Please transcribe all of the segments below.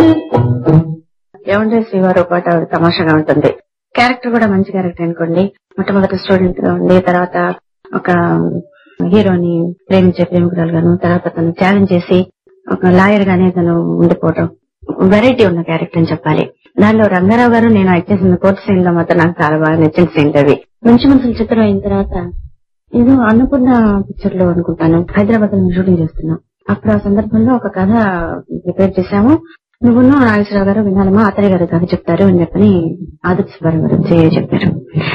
ఏమంటే శ్రీవారు పాట తమాషాగా ఉంటుంది క్యారెక్టర్ కూడా మంచి క్యారెక్టర్ అనుకోండి మొట్టమొదటి స్టూడెంట్ గా ఉండి తర్వాత ఒక హీరోని ప్రేమించే ప్రేమికురాలుగాను తర్వాత తను ఛాలెంజ్ చేసి ఒక లాయర్ గానే తను ఉండిపోవడం వెరైటీ ఉన్న క్యారెక్టర్ అని చెప్పాలి దానిలో రంగారావు గారు నేను యాక్ట్ చేసిన కోర్టు సీన్ లో మాత్రం నాకు చాలా బాగా నచ్చిన సీన్ అవి మంచి మనుషుల చిత్రం అయిన తర్వాత ఏదో అన్నపూర్ణ పిక్చర్ లో అనుకుంటాను హైదరాబాద్ లో షూటింగ్ చేస్తున్నాం అప్పుడు ఆ సందర్భంలో ఒక కథ ప్రిపేర్ చేశాము నువ్వును నాగేశ్వరరావు గారు వినాలమా అతని గారు కథ చెప్తారు అని చెప్పని ఆదిత్య సుబ్బారావు గారు వచ్చి చెప్పారు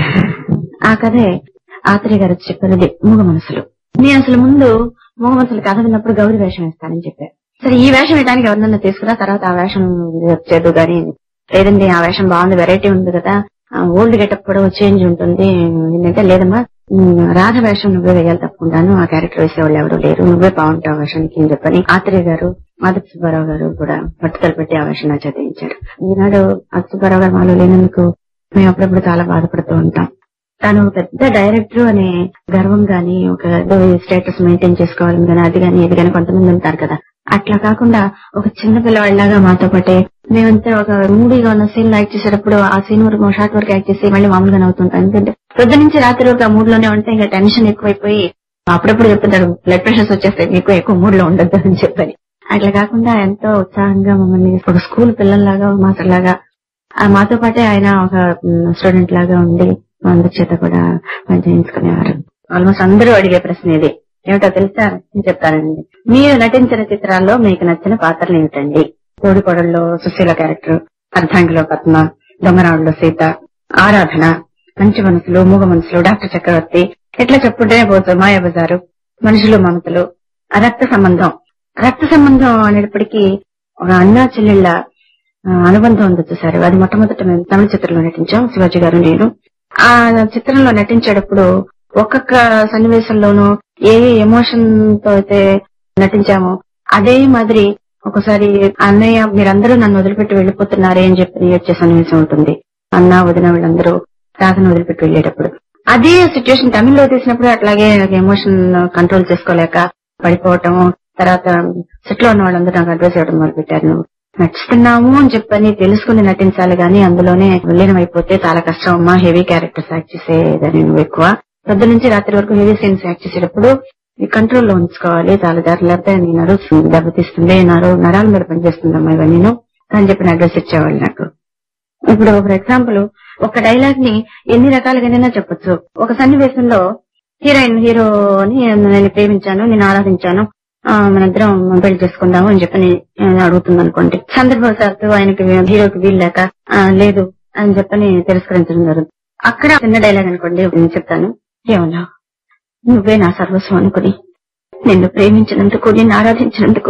ఆ కథే ఆత్రేయ గారు వచ్చి చెప్పారు ఇది మూగ మనసులు నేను అసలు ముందు మూగ మనసులు కథ విన్నప్పుడు గౌరీ వేషం వేస్తానని చెప్పారు సరే ఈ వేషం వేయడానికి ఎవరినన్నా తీసుకురా తర్వాత ఆ వేషం వచ్చేది కానీ లేదండి ఆ వేషం బాగుంది వెరైటీ ఉంది కదా ఓల్డ్ గెటప్ కూడా చేంజ్ ఉంటుంది ఏంటంటే లేదమ్మా ఉమ్, రాధ వేషం నువ్వే వేయాలి తప్పుకుంటాను ఆ క్యారెక్టర్ వేసేవాళ్ళు ఎవరు లేరు నువ్వే బాగుంటావు ఆ వేషానికి అని చెప్పని ఆత్రేయ గారు ఆదిత్య సుబ్బారావు గారు కూడా పట్టుదల పెట్టి ఆ వేషం నాకు చదివించారు ఈనాడు ఆదిత్య సుబ్బారావు గారు మాలో లేనందుకు మేము అప్పుడప్పుడు చాలా బాధపడుతూ ఉంటాం తను పెద్ద డైరెక్టర్ అనే గర్వం గాని ఒక స్టేటస్ మెయింటైన్ చేసుకోవాలని గాని అది గాని ఇది గాని కొంతమంది ఉంటారు కదా అట్లా కాకుండా ఒక చిన్న పిల్లవాడిలాగా మాతో పాటే మేమంతా ఒక మూవీగా ఉన్న సీన్ యాక్ట్ చేసేటప్పుడు ఆ సీన్ వరకు షార్ట్ వరకు యాక్ట్ చేసి మళ్ళీ మామూలుగా నవ్వుతుంటాం ఎందుకంటే పొద్దు నుంచి రాత్రి వరకు ఆ మూడ్ లోనే ఉంటే ఇంకా టెన్షన్ ఎక్కువైపోయి అప్పుడప్పుడు చెప్తుంటారు బ్లడ్ ప్రెషర్స్ వచ్చేస్తాయి మీకు ఎక్కువ మూడ్ లో ఉండద్దు అని చెప్పని అట్లా కాకుండా ఎంతో ఉత్సాహంగా మమ్మల్ని ఒక స్కూల్ పిల్లల్లాగా మాటలాగా ఆ మాతో పాటే ఆయన ఒక స్టూడెంట్ లాగా ఉండి మా అందరి చేత కూడా పని చేయించుకునేవారు ఆల్మోస్ట్ అందరూ అడిగే ప్రశ్న ఇది ఏమిటో తెలుసా నేను చెప్తానండి మీరు నటించిన చిత్రాల్లో మీకు నచ్చిన పాత్రలు ఏమిటండి కోడికోడల్లో సుశీల క్యారెక్టర్ అర్ధాంగిలో పద్మ దొంగరావుల్లో సీత ఆరాధన మంచి మనసులు మూగ మనసులు డాక్టర్ చక్రవర్తి ఇట్లా చెప్పుకుంటేనే పోతారు మాయాబజారు మనుషులు మమతలు ఆ రక్త సంబంధం రక్త సంబంధం అనేటప్పటికీ ఒక అన్నా చెల్లెళ్ళ ఆ, అనుబంధం ఉంది చూసారు అది మొట్టమొదట మేము తమిళ చిత్రంలో నటించాం శివాజీ గారు నేను ఆ చిత్రంలో నటించేటప్పుడు ఒక్కొక్క సన్నివేశంలోనూ ఏ ఎమోషన్ తో అయితే నటించామో అదే మాదిరి ఒకసారి అన్నయ్య మీరందరూ నన్ను వదిలిపెట్టి వెళ్ళిపోతున్నారే అని చెప్పి వచ్చే సన్నివేశం ఉంటుంది అన్న వదిన వీళ్ళందరూ రాధను వదిలిపెట్టి వెళ్ళేటప్పుడు అదే సిచ్యువేషన్ తమిళ్లో తీసినప్పుడు అట్లాగే ఎమోషన్ కంట్రోల్ చేసుకోలేక పడిపోవటం తర్వాత సెట్ లో ఉన్న వాళ్ళందరూ నాకు అడ్వైస్ ఇవ్వడం మొదలు పెట్టారు నువ్వు నటిస్తున్నాము అని చెప్పని తెలుసుకుని నటించాలి గానీ అందులోనే విలీనం అయిపోతే చాలా కష్టం అమ్మా హెవీ క్యారెక్టర్స్ యాక్ట్ చేసేదని నువ్వు ఎక్కువ పొద్దు నుంచి రాత్రి వరకు హెవీ సీన్స్ యాక్ట్ చేసేటప్పుడు ఈ కంట్రోల్ లో ఉంచుకోవాలి చాలా జాగ్రత్త లేకపోతే నీ నడు దెబ్బతీస్తుంది నడు నరాల మీద పనిచేస్తుందమ్మా ఇవన్నీ అని చెప్పిన అడ్రస్ ఇచ్చేవాళ్ళు నాకు ఇప్పుడు ఫర్ ఎగ్జాంపుల్ ఒక డైలాగ్ ని ఎన్ని రకాలుగానైనా చెప్పొచ్చు ఒక సన్నివేశంలో హీరోయిన్ హీరోని నేను ప్రేమించాను నేను ఆరాధించాను ఆ, మనిద్దరం పెళ్లి చేసుకుందాము అని చెప్పి అడుగుతుంది అనుకోండి సందర్భవశాత్తు ఆయనకి హీరోకి వీలు లేక "ఆ, లేదు అని చెప్పని తిరస్కరించడం జరుగుతుంది అక్కడ చిన్న డైలాగ్ అనుకోండి నేను చెప్తాను ఏమన్నా నువ్వే నా సర్వస్వం అనుకుని నిన్ను ప్రేమించినందుకు నిన్ను ఆరాధించినందుకు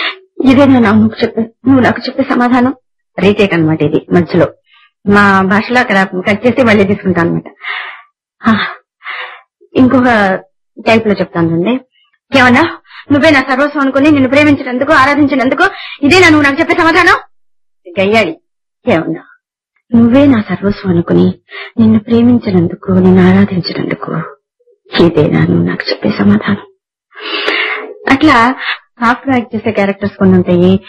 ఇదేనా నా నువ్వు చెప్పే నువ్వు నాకు చెప్పే సమాధానం రీటేక్ అన్నమాట ఇది మధ్యలో మా భాషలో అక్కడ కట్ చేసి మళ్ళీ తీసుకుంటాను అనమాట ఇంకొక టైప్ లో చెప్తానండి ఏమన్నా నువ్వే నా సర్వస్వం అనుకుని నిన్ను ప్రేమించినందుకు ఆరాధించినందుకు ఇదేనా నువ్వు నాకు చెప్పే సమాధానం గయ్యాడి ఏమన్నా నువ్వే నా సర్వస్వం అనుకుని నిన్ను ప్రేమించినందుకు నిన్ను ఆరాధించినందుకు ఇదేనా నువ్వు నాకు చెప్పే సమాధానం అట్లా సాఫ్ట్ గా యాక్ట్ చేసే క్యారెక్టర్స్ కొన్ని ఉంటాయి